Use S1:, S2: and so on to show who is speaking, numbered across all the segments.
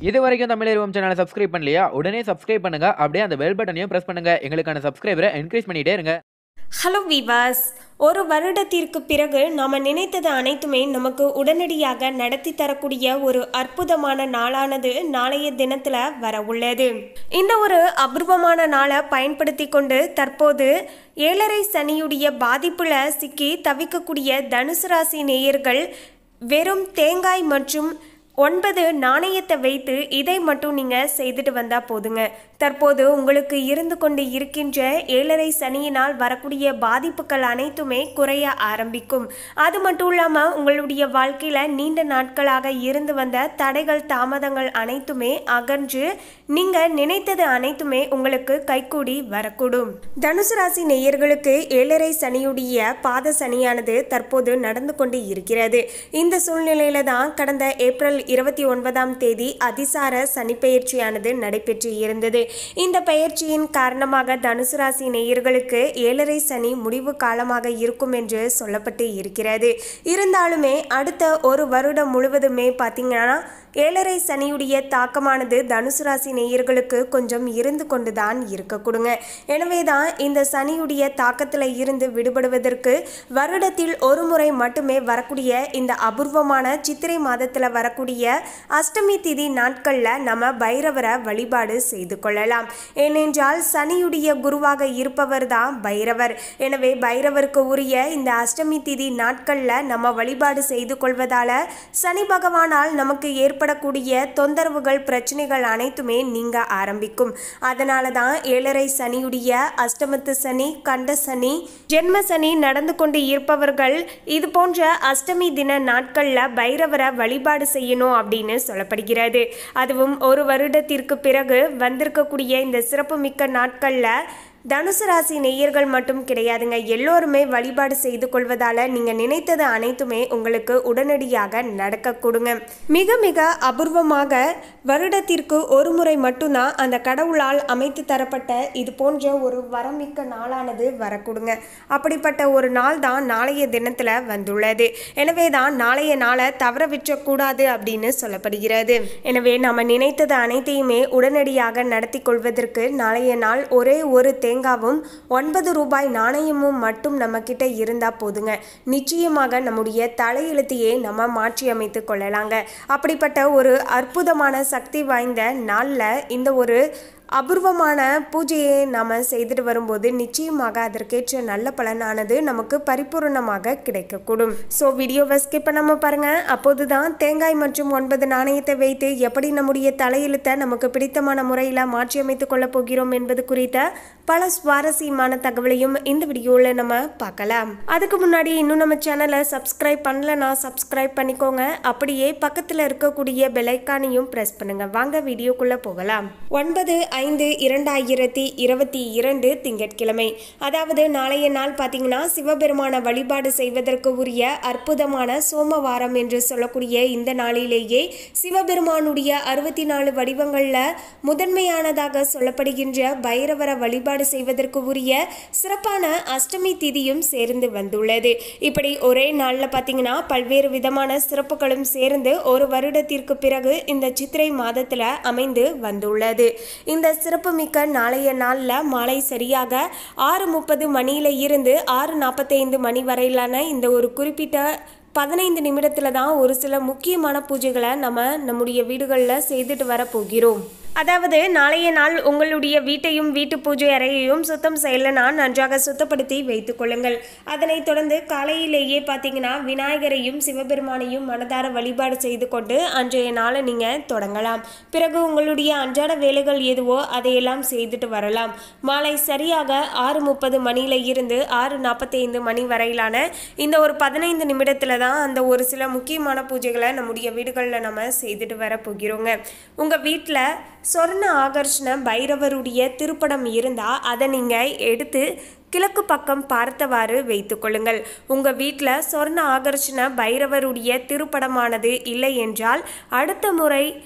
S1: இது வரைக்கும் தமிழ் சேனலை சப்ஸ்கிரைப் பண்ணலையா உடனே சப்ஸ்கிரைப் பண்ணுங்க அப்படியே அந்த பெல் பட்டனையும் பிரஸ் பண்ணுங்க எங்களுக்கான சப்ஸ்கிரைபரை என்கரேஜ் பண்ணிட்டே இருங்க
S2: ஹலோ விவாஸ் ஒரு வருடத்திற்கு பிறகு நாம் நினைத்தது அனைத்துமே நமக்கு உடனடியாக நடத்தி தரக்கூடிய ஒரு அற்புதமான நாளானது நாளைய தினத்தில் வர உள்ளது இந்த ஒரு அபூர்வமான நாளை பயன்படுத்தி கொண்டு தற்போது ஏழரை சனியுடைய பாதிப்புல சிக்கி தவிக்கக்கூடிய தனுசு ராசி நேயர்கள் வெறும் தேங்காய் மற்றும் ஒன்பது நாணயத்தை வைத்து இதை மட்டும் நீங்கள் செய்துட்டு வந்தால் போதுங்க தற்போது உங்களுக்கு இருந்து கொண்டு இருக்கின்ற ஏழரை சனியினால் வரக்கூடிய பாதிப்புகள் அனைத்துமே குறைய ஆரம்பிக்கும் அது மட்டும் இல்லாமல் உங்களுடைய வாழ்க்கையில் நீண்ட நாட்களாக இருந்து வந்த தடைகள் தாமதங்கள் அனைத்துமே அகன்று நீங்கள் நினைத்தது அனைத்துமே உங்களுக்கு கைகூடி வரக்கூடும் தனுசு ராசி நேயர்களுக்கு ஏழரை சனியுடைய பாத சனியானது தற்போது நடந்து கொண்டு இருக்கிறது இந்த சூழ்நிலையில தான் கடந்த ஏப்ரல் இருபத்தி ஒன்பதாம் தேதி அதிசார சனிப்பெயர்ச்சியானது நடைபெற்று இருந்தது இந்த பெயர்ச்சியின் காரணமாக தனுசு ராசி நேயர்களுக்கு ஏழரை சனி முடிவு காலமாக இருக்கும் என்று சொல்லப்பட்டு இருக்கிறது இருந்தாலுமே அடுத்த ஒரு வருடம் முழுவதுமே பார்த்தீங்கன்னா ஏழரை சனியுடைய தாக்கமானது தனுசு ராசி நேயர்களுக்கு கொஞ்சம் இருந்து கொண்டுதான் இருக்க கொடுங்க எனவே தான் இந்த சனியுடைய தாக்கத்தில் இருந்து விடுபடுவதற்கு வருடத்தில் ஒரு முறை மட்டுமே வரக்கூடிய இந்த அபூர்வமான சித்திரை மாதத்தில் வரக்கூடிய அஷ்டமி திதி நாட்களில் நம்ம பைரவரை வழிபாடு செய்து கொள்ளலாம் ஏனென்றால் சனியுடைய குருவாக இருப்பவர் தான் பைரவர் எனவே பைரவருக்கு உரிய இந்த அஷ்டமி திதி நாட்களில் நம்ம வழிபாடு செய்து கொள்வதால சனி பகவானால் நமக்கு ஏற்படக்கூடிய தொந்தரவுகள் பிரச்சனைகள் அனைத்துமே நீங்க ஆரம்பிக்கும் அதனால தான் ஏழரை சனியுடைய அஷ்டமத்து சனி கண்ட சனி ஜென்ம சனி நடந்து கொண்டு இருப்பவர்கள் இது போன்ற அஷ்டமி தின நாட்களில் பைரவரை வழிபாடு செய்யணும் அப்படின்னு சொல்லப்படுகிறது அதுவும் ஒரு வருடத்திற்கு பிறகு வந்திருக்கக்கூடிய இந்த சிறப்புமிக்க நாட்களில் தனுசு ராசி நேயர்கள் மட்டும் கிடையாதுங்க எல்லோருமே வழிபாடு செய்து கொள்வதால நீங்க நினைத்தது அனைத்துமே உங்களுக்கு உடனடியாக நடக்க கொடுங்க மிக மிக அபூர்வமாக வருடத்திற்கு ஒரு முறை மட்டும்தான் அந்த கடவுளால் அமைத்து தரப்பட்ட இது போன்ற ஒரு வரமிக்க நாளானது வரக்கூடுங்க அப்படிப்பட்ட ஒரு நாள் தான் நாளைய தினத்துல வந்துள்ளது எனவே தான் நாளைய நாளை தவற விற்றக்கூடாது அப்படின்னு சொல்லப்படுகிறது எனவே நாம நினைத்தது அனைத்தையுமே உடனடியாக நடத்தி கொள்வதற்கு நாளைய நாள் ஒரே ஒரு தேங்காவும் ஒன்பது ரூபாய் நாணயமும் மட்டும் நம்ம கிட்ட இருந்தா போதுங்க நிச்சயமாக நம்முடைய தலையெழுத்தையே நம்ம மாற்றி அமைத்து கொள்ளலாங்க அப்படிப்பட்ட ஒரு அற்புதமான சக்தி வாய்ந்த நாளில் இந்த ஒரு அபூர்வமான பூஜையை நாம் செய்துட்டு வரும்போது நிச்சயமாக அதற்கேற்ற நல்ல பலனானது நமக்கு பரிபூர்ணமாக கிடைக்கக்கூடும் ஸோ வீடியோவை ஸ்கிப் பண்ணாமல் பாருங்கள் அப்போது தான் தேங்காய் மற்றும் ஒன்பது நாணயத்தை வைத்து எப்படி நம்முடைய தலையெழுத்தை நமக்கு பிடித்தமான முறையில் மாற்றி அமைத்துக் கொள்ளப் போகிறோம் என்பது குறித்த பல சுவாரஸ்யமான தகவலையும் இந்த வீடியோவில் நம்ம பார்க்கலாம் அதுக்கு முன்னாடி இன்னும் நம்ம சேனலை சப்ஸ்கிரைப் பண்ணலனா சப்ஸ்கிரைப் பண்ணிக்கோங்க அப்படியே பக்கத்தில் இருக்கக்கூடிய பெலைக்கானையும் ப்ரெஸ் பண்ணுங்க வாங்க வீடியோக்குள்ளே போகலாம் ஒன்பது ஐந்து இரண்டாயிரத்தி இருபத்தி இரண்டு திங்கட்கிழமை அதாவது நாளைய நாள் பார்த்தீங்கன்னா சிவபெருமான வழிபாடு செய்வதற்கு உரிய அற்புதமான சோமவாரம் என்று சொல்லக்கூடிய இந்த நாளிலேயே சிவபெருமானுடைய அறுபத்தி நாலு வடிவங்களில் முதன்மையானதாக சொல்லப்படுகின்ற பைரவர வழிபாடு செய்வதற்கு உரிய சிறப்பான அஷ்டமி திதியும் சேர்ந்து வந்துள்ளது இப்படி ஒரே நாளில் பார்த்தீங்கன்னா பல்வேறு விதமான சிறப்புகளும் சேர்ந்து ஒரு வருடத்திற்கு பிறகு இந்த சித்திரை மாதத்தில் அமைந்து வந்துள்ளது இந்த சிறப்புமிக்க நாளைய நாளில் மாலை சரியாக ஆறு முப்பது மணியில இருந்து ஆறு நாற்பத்தைந்து மணி வரையிலான இந்த ஒரு குறிப்பிட்ட பதினைந்து நிமிடத்தில் தான் ஒரு சில முக்கியமான பூஜைகளை நம்ம நம்முடைய வீடுகளில் செய்துட்டு வர போகிறோம் அதாவது நாளைய நாள் உங்களுடைய வீட்டையும் வீட்டு பூஜை அறையையும் சுத்தம் செய்யலைனா நன்றாக சுத்தப்படுத்தி வைத்துக் கொள்ளுங்கள் அதனைத் தொடர்ந்து காலையிலேயே பார்த்தீங்கன்னா விநாயகரையும் சிவபெருமானையும் மனதார வழிபாடு செய்து கொண்டு அன்றைய நாளை நீங்கள் தொடங்கலாம் பிறகு உங்களுடைய அன்றாட வேலைகள் எதுவோ அதையெல்லாம் செய்துட்டு வரலாம் மாலை சரியாக ஆறு முப்பது மணியில இருந்து ஆறு நாற்பத்தைந்து மணி வரையிலான இந்த ஒரு பதினைந்து நிமிடத்தில் தான் அந்த ஒரு சில முக்கியமான பூஜைகளை நம்முடைய வீடுகளில் நம்ம செய்துட்டு வர போகிறோங்க உங்கள் வீட்டில் சொர்ண ஆகர்ஷண பைரவருடைய திருப்படம் இருந்தால் அதை நீங்கள் எடுத்து கிழக்கு பக்கம் பார்த்தவாறு வைத்துக்கொள்ளுங்கள் உங்கள் வீட்டில் சொர்ண ஆகர்ஷண பைரவருடைய திருப்படமானது இல்லை என்றால் அடுத்த முறை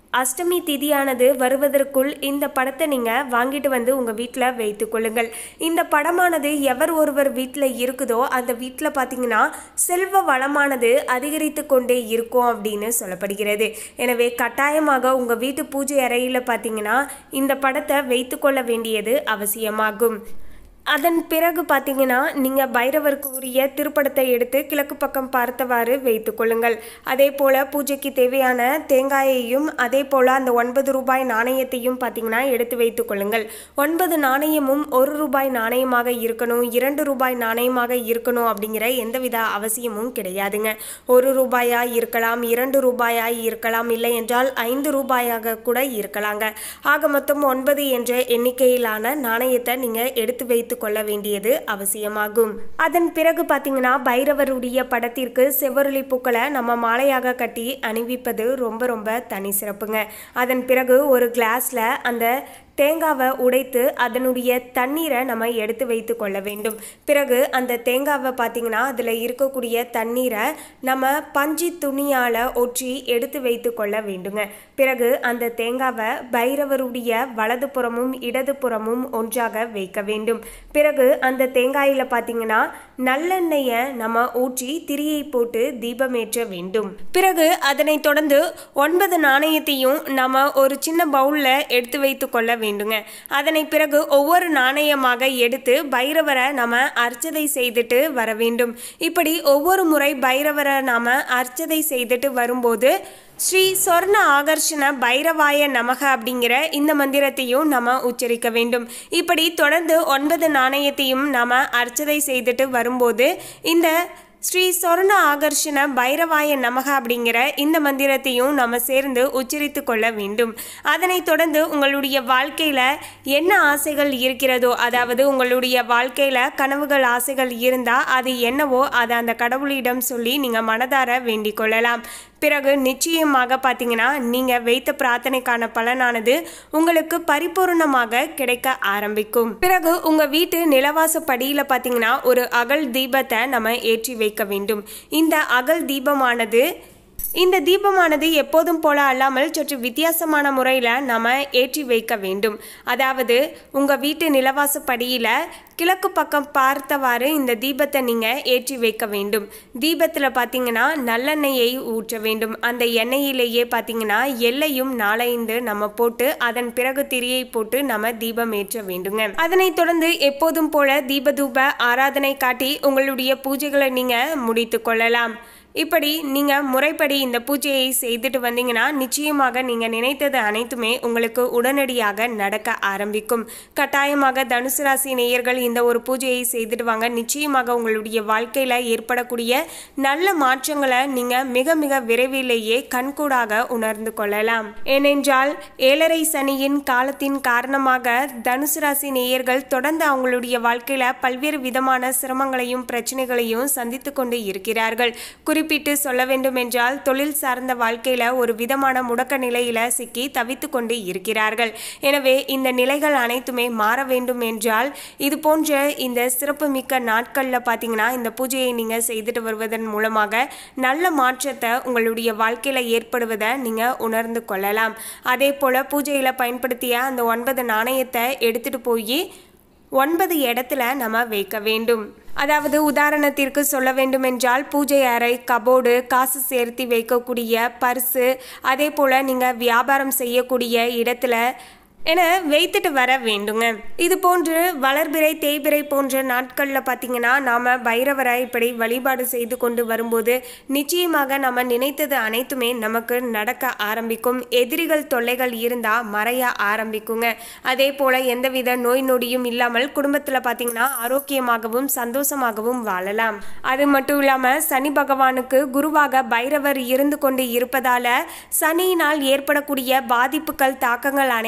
S2: அஷ்டமி திதியானது வருவதற்குள் இந்த படத்தை நீங்கள் வாங்கிட்டு வந்து உங்கள் வீட்டில் வைத்து கொள்ளுங்கள் இந்த படமானது எவர் ஒருவர் வீட்டில் இருக்குதோ அந்த வீட்டில் பார்த்தீங்கன்னா செல்வ வளமானது அதிகரித்து கொண்டே இருக்கும் அப்படின்னு சொல்லப்படுகிறது எனவே கட்டாயமாக உங்கள் வீட்டு பூஜை அறையில் பார்த்தீங்கன்னா இந்த படத்தை வைத்து கொள்ள வேண்டியது அவசியமாகும் அதன் பிறகு பார்த்தீங்கன்னா நீங்கள் பைரவருக்கு உரிய திருப்படத்தை எடுத்து கிழக்கு பக்கம் பார்த்தவாறு வைத்து கொள்ளுங்கள் அதே போல் பூஜைக்கு தேவையான தேங்காயையும் அதே போல் அந்த ஒன்பது ரூபாய் நாணயத்தையும் பார்த்தீங்கன்னா எடுத்து வைத்து கொள்ளுங்கள் ஒன்பது நாணயமும் ஒரு ரூபாய் நாணயமாக இருக்கணும் இரண்டு ரூபாய் நாணயமாக இருக்கணும் அப்படிங்கிற எந்தவித அவசியமும் கிடையாதுங்க ஒரு ரூபாயா இருக்கலாம் இரண்டு ரூபாயா இருக்கலாம் இல்லை என்றால் ஐந்து ரூபாயாக கூட இருக்கலாங்க ஆக மொத்தம் ஒன்பது என்ற எண்ணிக்கையிலான நாணயத்தை நீங்கள் எடுத்து வைத்து கொள்ள வேண்டியது அவசியமாகும் அதன் பிறகு பார்த்தீங்கன்னா பைரவருடைய படத்திற்கு செவ்வரளி பூக்களை நம்ம மாலையாக கட்டி அணிவிப்பது ரொம்ப ரொம்ப தனி சிறப்புங்க அதன் பிறகு ஒரு கிளாஸில் அந்த தேங்காவை உடைத்து அதனுடைய தண்ணீரை நம்ம எடுத்து வைத்து கொள்ள வேண்டும் பிறகு அந்த தேங்காவை பார்த்தீங்கன்னா அதில் இருக்கக்கூடிய தண்ணீரை நம்ம பஞ்சு துணியால் ஒற்றி எடுத்து வைத்து கொள்ள வேண்டுங்க பிறகு அந்த தேங்காவை பைரவருடைய வலதுபுறமும் இடதுபுறமும் ஒன்றாக வைக்க வேண்டும் பிறகு அந்த தேங்காயில் பார்த்தீங்கன்னா நல்லெண்ணெயை நம்ம ஊற்றி திரியை போட்டு தீபமேற்ற வேண்டும் பிறகு அதனை தொடர்ந்து ஒன்பது நாணயத்தையும் நம்ம ஒரு சின்ன பவுலில் எடுத்து வைத்து கொள்ள வேண்டுங்க அதனை பிறகு ஒவ்வொரு நாணயமாக எடுத்து பைரவரை நம்ம அர்ச்சதை செய்துட்டு வர வேண்டும் இப்படி ஒவ்வொரு முறை பைரவரை நாம அர்ச்சதை செய்துட்டு வரும்போது ஸ்ரீ சொர்ண ஆகர்ஷண பைரவாய நமக அப்படிங்கிற இந்த மந்திரத்தையும் நம்ம உச்சரிக்க வேண்டும் இப்படி தொடர்ந்து ஒன்பது நாணயத்தையும் நாம அர்ச்சதை செய்துட்டு வரும்போது இந்த ஸ்ரீ சொர்ண ஆகர்ஷண பைரவாய நமக அப்படிங்கிற இந்த மந்திரத்தையும் நம்ம சேர்ந்து உச்சரித்து கொள்ள வேண்டும் அதனைத் தொடர்ந்து உங்களுடைய வாழ்க்கையில் என்ன ஆசைகள் இருக்கிறதோ அதாவது உங்களுடைய வாழ்க்கையில் கனவுகள் ஆசைகள் இருந்தால் அது என்னவோ அதை அந்த கடவுளிடம் சொல்லி நீங்கள் மனதார வேண்டிக் கொள்ளலாம் பிறகு நிச்சயமாக பார்த்தீங்கன்னா நீங்கள் வைத்த பிரார்த்தனைக்கான பலனானது உங்களுக்கு பரிபூர்ணமாக கிடைக்க ஆரம்பிக்கும் பிறகு உங்கள் வீட்டு நிலவாச படியில் பார்த்தீங்கன்னா ஒரு அகல் தீபத்தை நம்ம ஏற்றி வைக்க வேண்டும் இந்த அகல் தீபமானது இந்த தீபமானது எப்போதும் போல அல்லாமல் சற்று வித்தியாசமான முறையில் நம்ம ஏற்றி வைக்க வேண்டும் அதாவது உங்கள் வீட்டு நிலவாச படியில் கிழக்கு பக்கம் பார்த்தவாறு இந்த தீபத்தை நீங்கள் ஏற்றி வைக்க வேண்டும் தீபத்தில் பார்த்தீங்கன்னா நல்லெண்ணெயை ஊற்ற வேண்டும் அந்த எண்ணெயிலேயே பார்த்தீங்கன்னா எல்லையும் நாலைந்து நம்ம போட்டு அதன் பிறகு திரியை போட்டு நம்ம தீபம் ஏற்ற வேண்டுங்க அதனைத் தொடர்ந்து எப்போதும் போல தீபதூப ஆராதனை காட்டி உங்களுடைய பூஜைகளை நீங்கள் முடித்து கொள்ளலாம் இப்படி நீங்கள் முறைப்படி இந்த பூஜையை செய்துட்டு வந்தீங்கன்னா நிச்சயமாக நீங்கள் நினைத்தது அனைத்துமே உங்களுக்கு உடனடியாக நடக்க ஆரம்பிக்கும் கட்டாயமாக தனுசு ராசி நேயர்கள் இந்த ஒரு பூஜையை செய்துட்டு வாங்க நிச்சயமாக உங்களுடைய வாழ்க்கையில் ஏற்படக்கூடிய நல்ல மாற்றங்களை நீங்கள் மிக மிக விரைவிலேயே கண்கூடாக உணர்ந்து கொள்ளலாம் ஏனென்றால் ஏழரை சனியின் காலத்தின் காரணமாக தனுசு ராசி நேயர்கள் தொடர்ந்து அவங்களுடைய வாழ்க்கையில் பல்வேறு விதமான சிரமங்களையும் பிரச்சனைகளையும் சந்தித்து கொண்டு இருக்கிறார்கள் குறிப்பிட்டு சொல்ல வேண்டும் என்றால் தொழில் சார்ந்த வாழ்க்கையில ஒரு விதமான முடக்க நிலையில சிக்கி தவித்து கொண்டு இருக்கிறார்கள் எனவே இந்த நிலைகள் அனைத்துமே மாற வேண்டும் என்றால் இது போன்ற இந்த சிறப்பு மிக்க நாட்களில் பார்த்தீங்கன்னா இந்த பூஜையை நீங்கள் செய்துட்டு வருவதன் மூலமாக நல்ல மாற்றத்தை உங்களுடைய வாழ்க்கையில் ஏற்படுவதை நீங்கள் உணர்ந்து கொள்ளலாம் அதே போல் பூஜையில் பயன்படுத்திய அந்த ஒன்பது நாணயத்தை எடுத்துட்டு போய் ஒன்பது இடத்துல நம்ம வைக்க வேண்டும் அதாவது உதாரணத்திற்கு சொல்ல வேண்டுமென்றால் பூஜை அறை கபோர்டு காசு சேர்த்து வைக்கக்கூடிய பர்ஸு அதே போல் நீங்கள் வியாபாரம் செய்யக்கூடிய இடத்துல என வைத்துட்டு வர வேண்டுங்க இது போன்று வளர்பிறை தேய்பிறை போன்ற நாட்களில் பார்த்தீங்கன்னா நாம் பைரவரை இப்படி வழிபாடு செய்து கொண்டு வரும்போது நிச்சயமாக நம்ம நினைத்தது அனைத்துமே நமக்கு நடக்க ஆரம்பிக்கும் எதிரிகள் தொல்லைகள் இருந்தால் மறைய ஆரம்பிக்குங்க அதே போல் எந்தவித நோய் நொடியும் இல்லாமல் குடும்பத்தில் பார்த்தீங்கன்னா ஆரோக்கியமாகவும் சந்தோஷமாகவும் வாழலாம் அது மட்டும் இல்லாமல் சனி பகவானுக்கு குருவாக பைரவர் இருந்து கொண்டு இருப்பதால சனியினால் ஏற்படக்கூடிய பாதிப்புகள் தாக்கங்கள் அனைத்துமே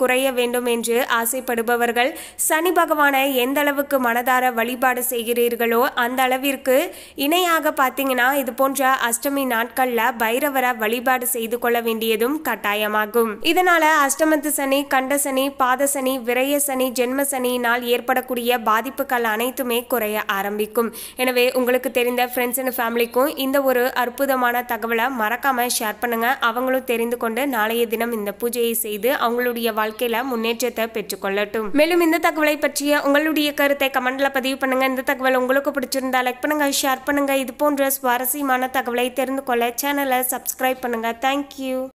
S2: குறைய வேண்டும் என்று ஆசைப்படுபவர்கள் சனி பகவானை எந்த அளவுக்கு மனதார வழிபாடு செய்கிறீர்களோ அந்த அளவிற்கு இணையாக பார்த்தீங்கன்னா இது போன்ற அஷ்டமி நாட்கள்ல பைரவரை வழிபாடு செய்து கொள்ள வேண்டியதும் கட்டாயமாகும் இதனால அஷ்டமத்து சனி கண்ட சனி பாத சனி விரய சனி ஜென்ம சனியினால் ஏற்படக்கூடிய பாதிப்புகள் அனைத்துமே குறைய ஆரம்பிக்கும் எனவே உங்களுக்கு தெரிந்த ஃப்ரெண்ட்ஸ் அண்ட் ஃபேமிலிக்கும் இந்த ஒரு அற்புதமான தகவலை மறக்காம ஷேர் பண்ணுங்க அவங்களும் தெரிந்து கொண்டு நாளைய தினம் இந்த பூஜையை செய்து அவங்களுடைய வாழ்க்கையில முன்னேற்றத்தை பெற்றுக்கொள்ளட்டும் மேலும் இந்த தகவலை பற்றிய உங்களுடைய கருத்தை கமெண்ட்ல பதிவு பண்ணுங்க இந்த தகவல் உங்களுக்கு பிடிச்சிருந்தா லைக் பண்ணுங்க ஷேர் பண்ணுங்க இது போன்ற சுவாரஸ்யமான தகவலை தெரிந்து கொள்ள சேனலை சப்ஸ்கிரைப் பண்ணுங்க தேங்க்யூ